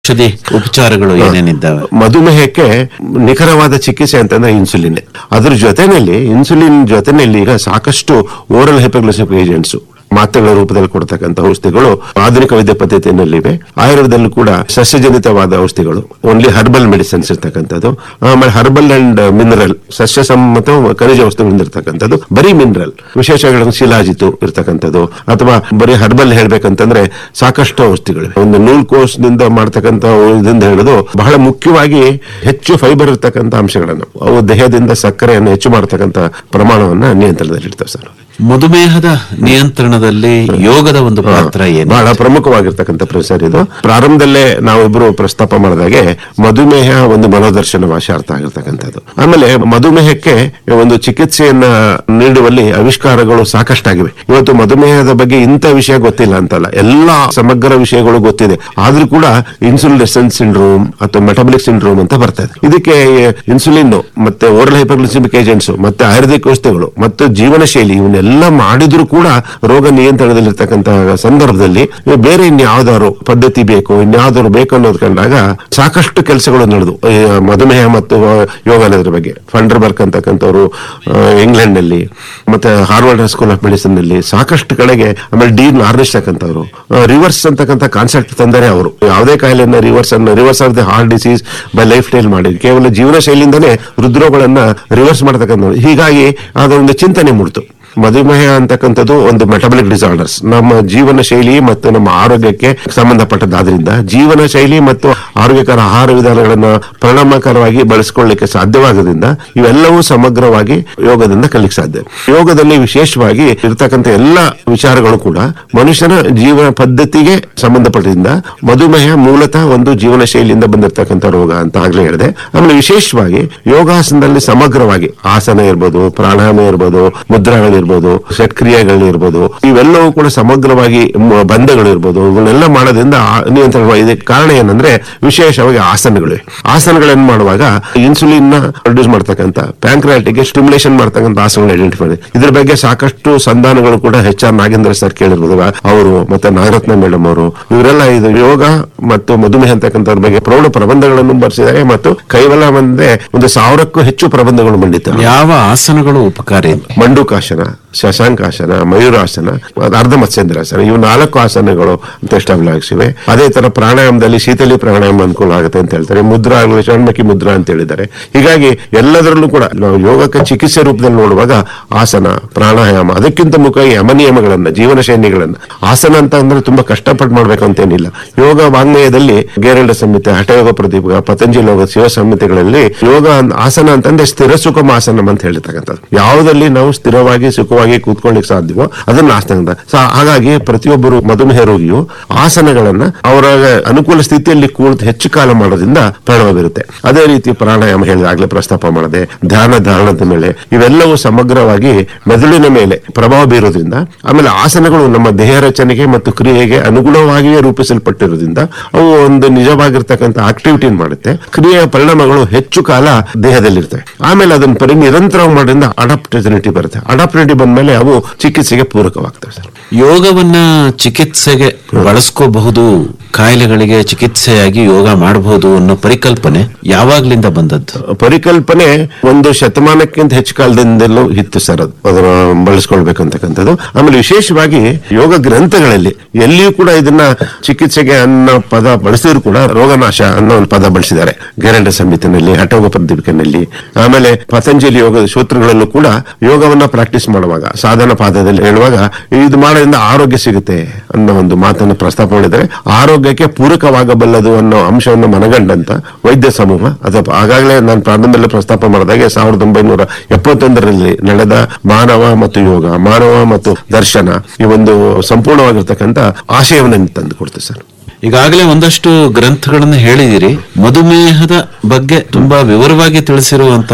ಔಷಧಿ ಉಪಚಾರಗಳು ಏನೇನಿದ್ದಾವೆ ಮಧುಮೇಹಕ್ಕೆ ನಿಖರವಾದ ಚಿಕಿತ್ಸೆ ಅಂತಂದ್ರೆ ಇನ್ಸುಲಿನ್ ಅದ್ರ ಜೊತೆನಲ್ಲಿ ಇನ್ಸುಲಿನ್ ಜೊತೆನಲ್ಲಿ ಈಗ ಸಾಕಷ್ಟು ಓರಲ್ ಹೈಪೋಗ್ಲಿಸಿಕ್ ಏಜೆಂಟ್ಸ್ ಮಾತ್ರೆಗಳ ರೂಪದಲ್ಲಿ ಕೊಡ್ತಕ್ಕಂಥ ಔಷಧಿಗಳು ಆಧುನಿಕ ವೈದ್ಯ ಪದ್ಧತಿಯಲ್ಲಿವೆ ಆಯುರ್ವೇದದಲ್ಲೂ ಕೂಡ ಸಸ್ಯಜನಿತವಾದ ಔಷಧಿಗಳು ಓನ್ಲಿ ಹರ್ಬಲ್ ಮೆಡಿಸಿನ್ಸ್ ಇರ್ತಕ್ಕಂಥದ್ದು ಆಮೇಲೆ ಹರ್ಬಲ್ ಅಂಡ್ ಮಿನರಲ್ ಸಸ್ಯ ಸಮ್ಮತ ಖನಿಜ ವಸ್ತುಗಳಿಂದ ಇರ್ತಕ್ಕಂಥದ್ದು ಬರೀ ಮಿನರಲ್ ವಿಶೇಷಗಳನ್ನು ಶಿಲಾಜಿತು ಇರ್ತಕ್ಕಂಥದ್ದು ಅಥವಾ ಬರೀ ಹರ್ಬಲ್ ಹೇಳ್ಬೇಕಂತಂದ್ರೆ ಸಾಕಷ್ಟು ಔಷಧಿಗಳಿವೆ ಒಂದು ನೂಲ್ ಕೋಸ್ನಿಂದ ಮಾಡ್ತಕ್ಕಂಥ ಇದರಿಂದ ಹೇಳೋದು ಬಹಳ ಮುಖ್ಯವಾಗಿ ಹೆಚ್ಚು ಫೈಬರ್ ಇರ್ತಕ್ಕಂಥ ಅಂಶಗಳನ್ನು ಅವು ದೇಹದಿಂದ ಸಕ್ಕರೆಯನ್ನು ಹೆಚ್ಚು ಮಾಡತಕ್ಕಂಥ ಪ್ರಮಾಣವನ್ನ ನಿಯಂತ್ರಣದಲ್ಲಿಡ್ತವೆ ಸರ್ ಮಧುಮೇಹದ ನಿಯಂತ್ರಣದಲ್ಲಿ ಯೋಗದ ಒಂದು ಪಾತ್ರ ಏನು ಬಹಳ ಪ್ರಮುಖವಾಗಿರ್ತಕ್ಕಂಥ ಪ್ರೊಸೆಸರ್ ಇದು ಪ್ರಾರಂಭದಲ್ಲೇ ನಾವಿಬ್ರು ಪ್ರಸ್ತಾಪ ಮಾಡಿದಾಗೆ ಮಧುಮೇಹ ಒಂದು ಮನೋದರ್ಶನ ಭಾಷಾರ್ಥ ಆಗಿರ್ತಕ್ಕಂಥದ್ದು ಆಮೇಲೆ ಮಧುಮೇಹಕ್ಕೆ ಒಂದು ಚಿಕಿತ್ಸೆಯನ್ನ ನೀಡುವಲ್ಲಿ ಆವಿಷ್ಕಾರಗಳು ಸಾಕಷ್ಟಾಗಿವೆ ಇವತ್ತು ಮಧುಮೇಹದ ಬಗ್ಗೆ ಇಂಥ ವಿಷಯ ಗೊತ್ತಿಲ್ಲ ಅಂತಲ್ಲ ಎಲ್ಲಾ ಸಮಗ್ರ ವಿಷಯಗಳು ಗೊತ್ತಿದೆ ಆದ್ರೂ ಕೂಡ ಇನ್ಸುಲಿನ್ ರೆಸೆನ್ಸ್ ಸಿಂಡ್ರೋಮ್ ಅಥವಾ ಮೆಟಬಲಿಕ್ ಸಿಂಡ್ರೋಮ್ ಅಂತ ಬರ್ತದೆ ಇದಕ್ಕೆ ಇನ್ಸುಲಿನ್ ಮತ್ತೆ ಓರಲ್ ಹೈಪರ್ಗ್ಲಿಸಿಮಿಕ್ ಏಜೆಂಟ್ಸ್ ಮತ್ತೆ ಆಯುರ್ವೇದಿಕ್ ಔಷಧಿಗಳು ಮತ್ತು ಜೀವನ ಶೈಲಿ ಇವನ್ನೆಲ್ಲ ಮಾಡಿದ್ರು ಕೂಡ ರೋಗ ನಿಯಂತ್ರಣದಲ್ಲಿರ್ತಕ್ಕಂಥ ಸಂದರ್ಭದಲ್ಲಿ ಬೇರೆ ಇನ್ಯಾವ್ದಾದ್ರು ಪದ್ಧತಿ ಬೇಕು ಇನ್ಯಾವ್ದಾದ್ರು ಬೇಕು ಅನ್ನೋದು ಕಂಡಾಗ ಸಾಕಷ್ಟು ಕೆಲಸಗಳು ನಡೆದು ಈ ಮಧುಮೇಹ ಮತ್ತು ಯೋಗ ಅನ್ನೋದ್ರ ಬಗ್ಗೆ ಫಂಡರ್ಬರ್ಗ್ ಅಂತಕ್ಕಂಥವ್ರು ಇಂಗ್ಲೆಂಡ್ ನಲ್ಲಿ ಮತ್ತೆ ಹಾರ್ವರ್ಡ್ ಸ್ಕೂಲ್ ಆಫ್ ಮೆಡಿಸಿನ್ ನಲ್ಲಿ ಸಾಕಷ್ಟು ಕಡೆಗೆ ಆಮೇಲೆ ಡಿ ನಾರ್ನಿಶ್ ತಕ್ಕಂಥವ್ರು ರಿವರ್ಸ್ ಅಂತಕ್ಕಂಥ ಕಾನ್ಸೆಪ್ಟ್ ತಂದರೆ ಅವರು ಯಾವುದೇ ಕಾಯಿಲೆಯನ್ನ ರಿವರ್ಸ್ ಅನ್ನ reverse of the heart disease by lifestyle ಮಾಡಿ ಕೇವಲ ಜೀವನ ಶೈಲಿಯಿಂದನೇ ಹೃದ್ರೋಗಗಳನ್ನ ರಿವರ್ಸ್ ಮಾಡತಕ್ಕಂಥ ಹೀಗಾಗಿ ಅದೊಂದು ಚಿಂತನೆ ಮೂಡ್ತು ಮಧುಮೇಹ ಅಂತಕ್ಕಂಥದ್ದು ಒಂದು ಮೆಟಬಲಿಕ್ ಡಿಸಾರ್ಡರ್ಸ್ ನಮ್ಮ ಜೀವನ ಶೈಲಿ ಮತ್ತು ನಮ್ಮ ಆರೋಗ್ಯಕ್ಕೆ ಸಂಬಂಧಪಟ್ಟದಾದ್ರಿಂದ ಜೀವನ ಶೈಲಿ ಮತ್ತು ಆರೋಗ್ಯಕರ ಆಹಾರ ವಿಧಾನಗಳನ್ನ ಪರಿಣಾಮಕಾರವಾಗಿ ಬಳಸಿಕೊಳ್ಳಿಕ್ಕೆ ಸಾಧ್ಯವಾಗೋದ್ರಿಂದ ಇವೆಲ್ಲವೂ ಸಮಗ್ರವಾಗಿ ಯೋಗದಿಂದ ಕಲಿಕ್ಕೆ ಸಾಧ್ಯ ಯೋಗದಲ್ಲಿ ವಿಶೇಷವಾಗಿ ಇರ್ತಕ್ಕಂಥ ಎಲ್ಲ ವಿಚಾರಗಳು ಕೂಡ ಮನುಷ್ಯನ ಜೀವನ ಪದ್ಧತಿಗೆ ಸಂಬಂಧಪಟ್ಟಿದ್ದ ಮಧುಮೇಹ ಮೂಲತಃ ಒಂದು ಜೀವನ ಶೈಲಿಯಿಂದ ಬಂದಿರತಕ್ಕಂಥ ರೋಗ ಅಂತ ಆಗ್ಲೇ ಹೇಳಿದೆ ಆಮೇಲೆ ವಿಶೇಷವಾಗಿ ಯೋಗಾಸನದಲ್ಲಿ ಸಮಗ್ರವಾಗಿ ಆಸನ ಇರ್ಬೋದು ಪ್ರಾಣಾಯಾಮ ಇರ್ಬೋದು ಮುದ್ರಾಗಳಿರ್ಬೋದು ಷಟ್ಕ್ರಿಯೆಗಳಿರ್ಬೋದು ಇವೆಲ್ಲವೂ ಕೂಡ ಸಮಗ್ರವಾಗಿ ಮ- ಬಂಧಗಳು ಇರ್ಬೋದು ಇವನ್ನೆಲ್ಲ ಮಾಡೋದ್ರಿಂದ ಆ- ನಿಯಂತ್ರಣ ಇದಕ್ಕೆ ಕಾರಣ ಏನಂದ್ರೆ ವಿಶೇಷವಾಗಿ ಆಸನಗಳು ಆಸನಗಳನ್ನು ಮಾಡುವಾಗ ಇನ್ಸುಲಿನ್ ನ ಪ್ರೊಡ್ಯೂಸ್ ಮಾಡ್ತಕ್ಕಂಥ ಪ್ಯಾಂಕ್ರಾಟಿಗೆ ಸ್ಟಿಮ್ಯುಲೇಷನ್ ಮಾಡ್ತಕ್ಕಂಥ ಆಸನಗಳು ಐಡೆಂಟಿಫೈ ಮಾಡಿ ಇದ್ರ ಬಗ್ಗೆ ಸಾಕಷ್ಟು ಸಂಧಾನಗಳು ಕೂಡ ಎಚ್ ಆರ್ ನಾಗೇಂದ್ರ ಸರ್ ಕೇಳಿರ್ಬೋದು ಅವರು ಮತ್ತೆ ನಾಗರತ್ನ ಮೇಡಮ್ ಅವರು ಇವರೆಲ್ಲ ಇದು ಯೋಗ ಮತ್ತು ಮಧುಮೇಹ ಅಂತಕ್ಕಂಥವ್ರ ಬಗ್ಗೆ ಪ್ರೌಢ ಪ್ರಬಂಧಗಳನ್ನು ಬರೆಸಿದ್ದಾರೆ ಮತ್ತು ಕೈವಲ ಒಂದೇ ಒಂದು ಸಾವಿರಕ್ಕೂ ಹೆಚ್ಚು ಪ್ರಬಂಧಗಳು ಮಂಡಿತಾರೆ ಯಾವ ಆಸನಗಳು ಉಪಕಾರಿ ಮಂಡುಕಾಸನ ಶಶಾಂಕಾಸನ ಮಯೂರಾಸನ ಅರ್ಧ ಮತ್ಸ್ಯೇಂದ್ರಾಸನ ಇವು ನಾಲ್ಕು ಆಸನಗಳು ಅಂತ ಎಸ್ಟಾಬ್ಲಿಸಿವೆ ಅದೇ ತರ ಪ್ರಾಣಾಯಾಮದಲ್ಲಿ ಶೀತಲಿ ಪ್ರಾಣಾಯಾಮ ಅನುಕೂಲ ಆಗುತ್ತೆ ಅಂತ ಹೇಳ್ತಾರೆ ಮುದ್ರಾ ಆಗಲಿ ಷಣ್ಮುಖಿ ಮುದ್ರಾ ಅಂತ ಹೇಳಿದ್ದಾರೆ ಹೀಗಾಗಿ ಎಲ್ಲದರಲ್ಲೂ ಕೂಡ ನಾವು ಯೋಗಕ್ಕೆ ಚಿಕಿತ್ಸೆ ರೂಪದಲ್ಲಿ ನೋಡುವಾಗ ಆಸನ ಪ್ರಾಣಾಯಾಮ ಅದಕ್ಕಿಂತ ಮುಖ ಯಮ ನಿಯಮಗಳನ್ನ ಜೀವನ ಶೈಲಿಗಳನ್ನ ಆಸನ ಅಂತ ಅಂದ್ರೆ ತುಂಬಾ ಕಷ್ಟಪಟ್ಟು ಮಾಡ್ಬೇಕು ಅಂತೇನಿಲ್ಲ ಯೋಗ ವಾಂಗ್ಮಯದಲ್ಲಿ ಗೇರಳ ಸಂಹಿತೆ ಹಠಯೋಗ ಪ್ರದೀಪ ಪತಂಜಲಿ ಯೋಗ ಶಿವ ಸಂಹಿತೆಗಳಲ್ಲಿ ಯೋಗ ಅನ್- ಆಸನ ಅಂತಂದ್ರೆ ಸ್ಥಿರ ಸುಖಮ ಆಸನಂ ಅಂತ ಹೇಳಿರ್ತಕ್ಕಂಥದ್ದು ಯಾವುದಲ್ಲಿ ನಾವು ಸ್ಥಿರವಾಗಿ ಸುಖವಾಗಿ ಕೂತ್ಕೊಳ್ಳಿಕ್ಕೆ ಸಾಧ್ಯವೋ ಅದನ್ನ ಆಸನ ಅಂತ ಸೊ ಹಾಗಾಗಿ ಪ್ರತಿಯೊಬ್ಬರು ಮಧುಮೇಹ ರೋಗಿಯು ಆಸನಗಳನ್ನ ಅವರ ಅನುಕೂಲ ಸ್ಥಿತಿಯಲ್ಲಿ ಕೂತು ಹೆಚ್ಚು ಕಾಲ ಮಾಡೋದ್ರಿಂದ ಪರಿಣಾಮ ಬೀರುತ್ತೆ ಅದೇ ರೀತಿ ಪ್ರಾಣಾಯಾಮ ಹೇಳಿದಾಗಲೇ ಪ್ರಸ್ತಾಪ ಮಾಡಿದೆ ಧ್ಯಾನ ಧಾರಣದ ಮೇಲೆ ಇವೆಲ್ಲವೂ ಸಮಗ್ರವಾಗಿ ಮೆದುಳಿನ ಮೇಲೆ ಪ್ರಭಾವ ಬೀರೋದ್ರಿಂದ ಆಮೇಲೆ ಆಸನಗಳು ನಮ್ಮ ದೇಹ ರಚನೆಗೆ ಮತ್ತು ಕ್ರಿಯೆಗೆ ಅನುಗುಣವಾಗಿಯೇ ರೂಪಿಸಲ್ಪಟ್ಟಿರೋದ್ರಿಂದ ಅವು ಒಂದು ನಿಜವಾಗಿರ್ತಕ್ಕಂಥ ಆಕ್ಟಿವಿಟಿ ಮಾಡುತ್ತೆ ಕ್ರಿಯೆಯ ಪರಿಣಾಮಗಳು ಹೆಚ್ಚು ಕಾಲ ದೇಹದಲ್ಲಿರ್ತವೆ ಆಮೇಲೆ ಅದನ್ನ ಪರಿ ನಿರಂತರ ಮಾಡೋದ್ರಿಂದ ಅಡಾಪ್ಟಿವಿಟಿ ಬರುತ್ತೆ ಅಡಾಪ್ಟಿವಿಟಿ ಬಂದ್ಮೇಲೆ ಅವು ಚಿಕಿತ್ಸೆಗೆ ಪೂರಕವಾಗ್ತವೆ ಸರ್ ಯೋಗವನ್ನ ಚಿಕಿತ್ಸೆಗೆ ಬಳಸ್ಕೋಬಹುದು ಕಾಯಿಲೆಗಳಿಗೆ ಚಿಕಿತ್ಸೆಯಾಗಿ ಯೋಗ ಮಾಡಬಹುದು ಅನ್ನೋ ಪರಿಕಲ್ಪನೆ ಯಾವಾಗ್ಲಿಂದ ಬಂದದ್ದು ಪರಿಕಲ್ಪನೆ ಒಂದು ಶತಮಾನಕ್ಕಿಂತ ಹೆಚ್ಚು ಕಾಲದಿಂದಲೂ ಇತ್ತು ಸರ್ ಅದು ಅದರ ಬಳಸ್ಕೊಳ್ಬೇಕಂತಕ್ಕಂಥದ್ದು ಆಮೇಲೆ ವಿಶೇಷವಾಗಿ ಯೋಗ ಗ್ರಂಥಗಳಲ್ಲಿ ಎಲ್ಲಿಯೂ ಕೂಡ ಇದನ್ನ ಚಿಕಿತ್ಸೆಗೆ ಅನ್ನೋ ಪದ ಬಳಸಿದ್ರು ಕೂಡ ರೋಗನಾಶ ಅನ್ನೋ ಒಂದು ಪದ ಬಳಸಿದ್ದಾರೆ ಗೇರಂಡ ಸಂಹಿತೆನಲ್ಲಿ ಹಠೋಗ ಪ್ರದೀಪಿಕೆನಲ್ಲಿ ಆಮೇಲೆ ಪತಂಜಲಿ ಯೋಗದ ಸೂತ್ರಗಳಲ್ಲೂ ಕೂಡ ಯೋಗವನ್ನ ಪ್ರಾಕ್ಟೀಸ್ ಮಾಡುವಾಗ ಸಾಧನ ಪಾದದಲ್ಲಿ ಹೇಳುವಾಗ ಇದು ಮಾಡೋದ್ರಿಂದ ಆರೋಗ್ಯ ಸಿಗುತ್ತೆ ಅನ್ನೋ ಒಂದು ಮಾತನ್ನು ಪ್ರಸ್ತಾಪ ಮಾಡಿದರೆ ಆರೋಗ್ಯಕ್ಕೆ ಪೂರಕವಾಗಬಲ್ಲದು ಅನ್ನೋ ಅಂಶವನ್ನು ಮನಗಂಡಂತ ವೈದ್ಯ ಸಮೂಹ ಅಥವಾ ಆಗಾಗಲೇ ನಾನು ಪ್ರಾರಂಭದಲ್ಲಿ ಪ್ರಸ್ತಾಪ ಮಾಡಿದಾಗೆ ಸಾವಿರದ ಒಂಬೈನೂರ ಎಪ್ಪತ್ತೊಂದರಲ್ಲಿ ನಡೆದ ಮಾನವ ಮತ್ತು ಯೋಗ ಮಾನವ ಮತ್ತು ದರ್ಶನ ಈ ಒಂದು ಸಂಪೂರ್ಣವಾಗಿರ್ತಕ್ಕಂಥ ಆಶಯವನ್ನು ತಂದು ಕೊಡ್ತೇವೆ ಸರ್ ಈಗಾಗಲೇ ಒಂದಷ್ಟು ಗ್ರಂಥಗಳನ್ನು ಹೇಳಿದಿರಿ ಮಧುಮೇಹದ ಬಗ್ಗೆ ತುಂಬಾ ವಿವರವಾಗಿ ತಿಳಿಸಿರುವಂತಹ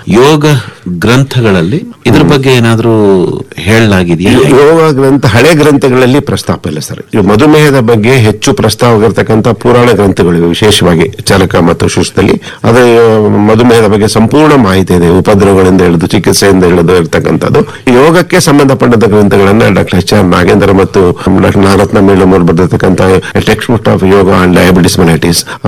ಯೋಗ ಗ್ರಂಥಗಳಲ್ಲಿ ಇದ್ರ ಬಗ್ಗೆ ಏನಾದ್ರೂ ಹೇಳಲಾಗಿದೆಯಾ ಯೋಗ ಗ್ರಂಥ ಹಳೆ ಗ್ರಂಥಗಳಲ್ಲಿ ಪ್ರಸ್ತಾಪ ಇಲ್ಲ ಸರ್ ಈ ಮಧುಮೇಹದ ಬಗ್ಗೆ ಹೆಚ್ಚು ಪ್ರಸ್ತಾವವಾಗಿರ್ತಕ್ಕಂಥ ಪುರಾಣ ಗ್ರಂಥಗಳಿವೆ ವಿಶೇಷವಾಗಿ ಚರಕ ಮತ್ತು ಸುಸ್ತಲಿ ಅದು ಮಧುಮೇಹದ ಬಗ್ಗೆ ಸಂಪೂರ್ಣ ಮಾಹಿತಿ ಇದೆ ಉಪದ್ರವಗಳಿಂದ ಹಿಡಿದು ಚಿಕಿತ್ಸೆಯಿಂದ ಹಿಡಿದು ಇರ್ತಕ್ಕಂಥದ್ದು ಯೋಗಕ್ಕೆ ಸಂಬಂಧಪಟ್ಟಂತ ಗ್ರಂಥಗಳನ್ನ ಡಾಕ್ಟರ್ ಎಚ್ ಆರ್ ನಾಗೇಂದ್ರ ಮತ್ತು ಡಾಕ್ಟರ್ ನಾರತ್ನ ಮೇಳಮ್ ಅವರು ಬರೆದಿರ್ತಕ್ಕಂಥ textbook of yoga and diabetes ಮಲೈಟಿಸ್